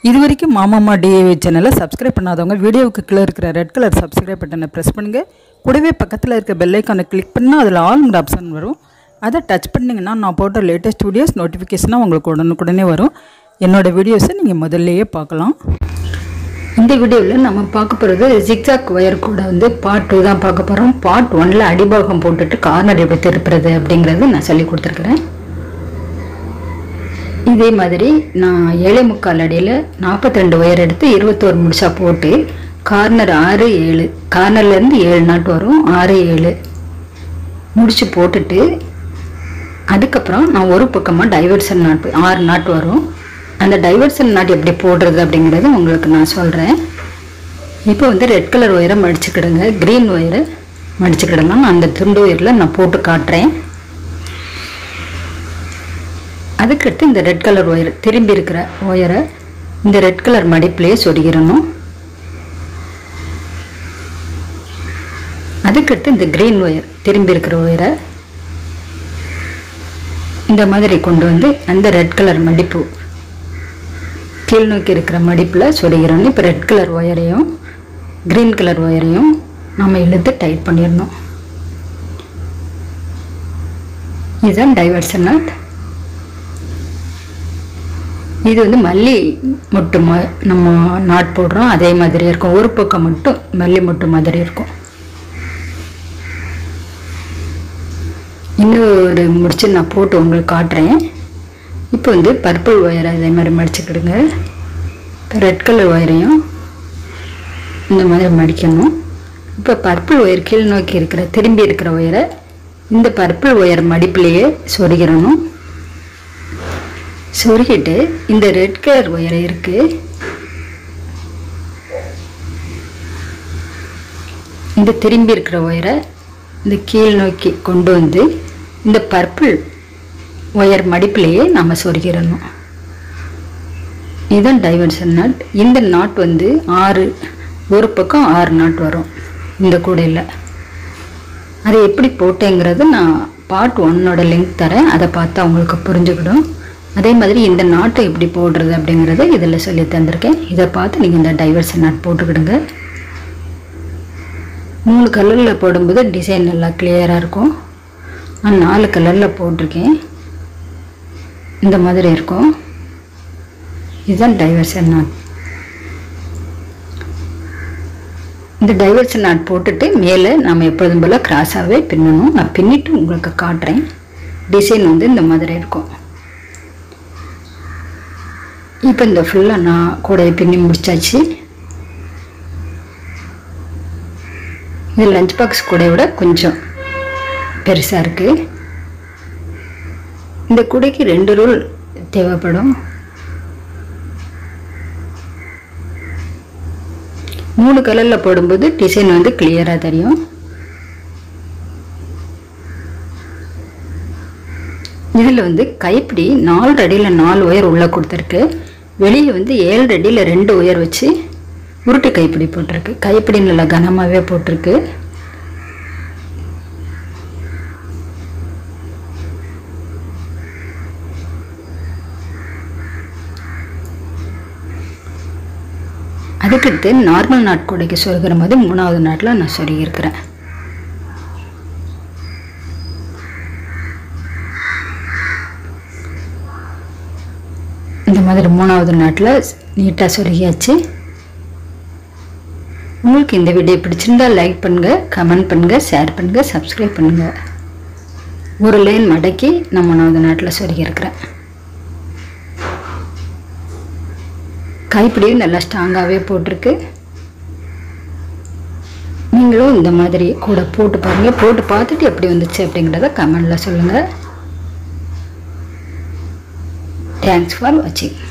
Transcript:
இது வரைக்கும் மாமாமா டிஏவி சேனலை சப்ஸ்கிரைப் பண்ணாதவங்க வீடியோவுக்கு கீழே இருக்கிற ரெட் கலர் சப்ஸ்கிரைப் பட்டனை ப்ரெஸ் பண்ணுங்கள் கூடவே பக்கத்தில் இருக்க பெல் ஐக்கானை கிளிக் பண்ணால் அதில் ஆல்ங்கிற ஆப்ஷன் வரும் அதை டச் பண்ணிங்கன்னா நான் போட்ட லேட்டஸ்ட் வீடியோஸ் நோட்டிஃபிகேஷனாக உங்களுக்கு உடனுக்குடனே வரும் என்னோடய வீடியோஸை நீங்கள் முதல்லையே பார்க்கலாம் இந்த வீடியோவில் நம்ம பார்க்க போகிறது ஜிக்ஸாக் ஒயர் கூட வந்து பார்ட் டூ தான் பார்க்க போகிறோம் பார்ட் ஒன்ல அடிபாகம் போட்டுட்டு கார்னர் எப்படி திருப்புறது அப்படிங்கிறது நான் சொல்லி கொடுத்துருக்குறேன் இதே மாதிரி நான் ஏழை முக்கால் அடியில் நாற்பத்தி ரெண்டு ஒயர் எடுத்து இருபத்தோரு முடிச்சா போட்டு கார்னர் ஆறு ஏழு கார்னர்லேருந்து ஏழு நாட் வரும் ஆறு ஏழு முடிச்சு போட்டுட்டு அதுக்கப்புறம் நான் ஒரு பக்கமாக டைவர்சன் நாட் ஆறு நாட் வரும் அந்த டைவர்சன் நாட் எப்படி போடுறது அப்படிங்கிறது உங்களுக்கு நான் சொல்கிறேன் இப்போ வந்து ரெட் கலர் ஒயரை மடிச்சுக்கிடுங்க க்ரீன் ஒயரை மடிச்சுக்கிடலாம் அந்த துண்டு ஒயரில் நான் போட்டு காட்டுறேன் அதுக்கடுத்து இந்த ரெட் கலர் ஒயர் திரும்பி இருக்கிற ஒயரை இந்த ரெட் கலர் மடிப்புலேயே சொருகிடணும் அதுக்கடுத்து இந்த க்ரீன் ஒயர் திரும்பி இருக்கிற ஒயரை இந்த மாதிரி கொண்டு வந்து அந்த ரெட் கலர் மடிப்பு கீழ் நோக்கி இருக்கிற மடிப்பில் சொருகிறோம் இப்போ ரெட் கலர் ஒயரையும் க்ரீன் கலர் ஒயரையும் நம்ம இழுத்து டைட் பண்ணிடணும் இதுதான் டைவர்சன் நாட் இது வந்து மல்லி மொட்டு மா நம்ம நாட் போடுறோம் அதே மாதிரி இருக்கும் ஒரு பக்கம் மட்டும் மல்லி மொட்டு மாதிரி இருக்கும் இன்னொரு முடிச்சு நான் போட்டு உங்களுக்கு காட்டுறேன் இப்போ வந்து பர்பிள் ஒயரை அதே மாதிரி மடிச்சுக்கிடுங்க இப்போ ரெட் கலர் ஒயரையும் இந்த மாதிரி மடிக்கணும் இப்போ பர்பிள் ஒயர் கீழ் நோக்கி இருக்கிற திரும்பி இருக்கிற ஒயரை இந்த பர்பிள் ஒயர் மடிப்புலேயே சொருகிடணும் சொருகிட்டு இந்த ரெட் கலர் ஒயர் இருக்கு இந்த திரும்பி இருக்கிற ஒயரை இந்த கீழ் நோக்கி கொண்டு வந்து இந்த பர்பிள் ஒயர் மடிப்பிலேயே நம்ம சொருகிடணும் இதுதான் டைவர்சன் நாட் இந்த நாட் வந்து ஆறு ஒரு பக்கம் ஆறு நாட் வரும் இந்த கூடையில் அதை எப்படி போட்டேங்கிறது நான் பார்ட் ஒன்னோட லிங்க் தரேன் அதை பார்த்தா உங்களுக்கு புரிஞ்சுக்கிடும் அதே மாதிரி இந்த நாட்டை எப்படி போடுறது அப்படிங்கிறத இதில் சொல்லி தந்திருக்கேன் இதை பார்த்து நீங்கள் இந்த டைவர்சன் நாட் போட்டுக்கிடுங்க மூணு கலரில் போடும்போது டிசைன் நல்லா கிளியராக இருக்கும் நான் நாலு கலரில் போட்டிருக்கேன் இந்த மாதிரி இருக்கும் இதுதான் டைவர்சன் நாட் இந்த டைவர்சன் நாட் போட்டுட்டு மேலே நம்ம எப்பொழுதும் போல் கிராஸாகவே பின்னணும் நான் பின்னிட்டு உங்களுக்கு காட்டுறேன் டிசைன் வந்து இந்த மாதிரி இருக்கும் இப்போ இந்த ஃபுல்லாக நான் கூடையை பின்னி முடிச்சாச்சு இது லஞ்ச் பாக்ஸ் கூடையை விட கொஞ்சம் பெருசாக இருக்குது இந்த கூடைக்கு ரெண்டு ரூல் தேவைப்படும் மூணு கலரில் போடும்போது டிசைன் வந்து கிளியராக தெரியும் இதில் வந்து கைப்பிடி நாலு அடியில் நாலு ஒயர் உள்ளே கொடுத்துருக்கு வெளியே வந்து ஏழு அடியில் ரெண்டு ஒயர் வச்சு உருட்டு கைப்பிடி போட்டிருக்கு கைப்பிடி நல்லா கனமாகவே போட்டிருக்கு அதுக்கடுத்து நார்மல் நாட்கூடைக்கு சொருகிற போது மூணாவது நாட்டில் நான் சொருகியிருக்கிறேன் இந்த மாதிரி மூணாவது நாட்டில் நீட்டாக சொருகியாச்சு உங்களுக்கு இந்த வீடியோ பிடிச்சிருந்தா லைக் பண்ணுங்கள் கமெண்ட் பண்ணுங்கள் ஷேர் பண்ணுங்கள் சப்ஸ்கிரைப் பண்ணுங்கள் ஒரு லைன் மடக்கி நான் மூணாவது நாட்டில் சொருகியிருக்கிறேன் கைப்பிடியும் நல்லா ஸ்ட்ராங்காகவே போட்டிருக்கு நீங்களும் இந்த மாதிரி கூட போட்டு பாருங்கள் போட்டு பார்த்துட்டு எப்படி வந்துச்சு அப்படிங்கிறத கமெண்டில் சொல்லுங்கள் தேங்க்ஸ் ஃபார் வாட்சிங்